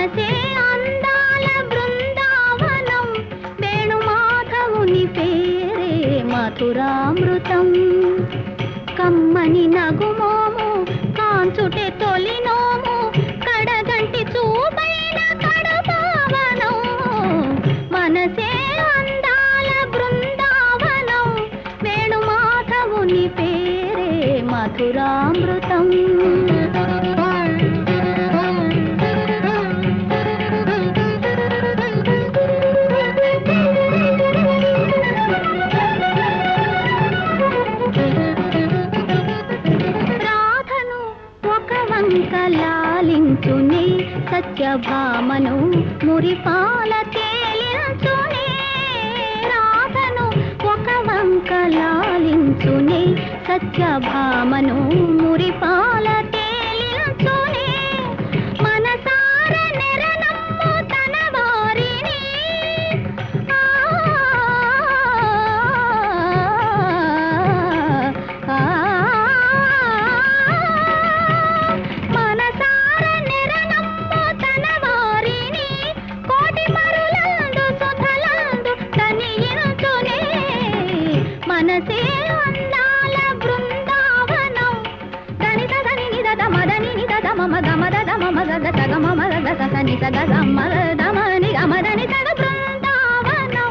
మనసే అందాల బృందావనం వేణుమాధవుని పేరే మధురామృతం కమ్మని నగుమోము కాంచుటే తొలినోము కడగంటి చూపైన కడపావనం మనసే అందాల బృందావనం వేణుమాధవుని పేరే మధురామృతం రాధను ఒక వంక లాలించునే సత్యభామను మురిపాల తేలించునే రాధను ఒక వంక లాలించునే సత్యభామను మురిపాల తేలించునే మనసార నెరనమ్ము తన వారిని ఆ ఆ మనసార నెరనమ్ము తన వారిని కోటి మరులందు సుధలందు తనియించునే మనసే అందాల బృందావనం గణిత గని నిద మదని నిద మమ గమద దమ మగ గత గమ మగ గత సని సగ గమ దమ ని గమదని సగ బృందావనం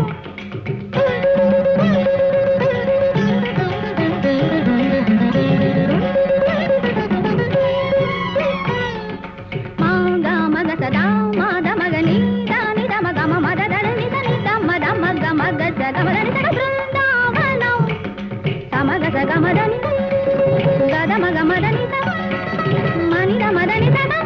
మాగ మగ సదా మాద మగ ని దాని దమ గమ మద దడ ని దని దమ దమ గమ గ సగ మదని సగ బృందావనం సమగ సగ మదని గద మగ మదని సగ మని దమ దని సగ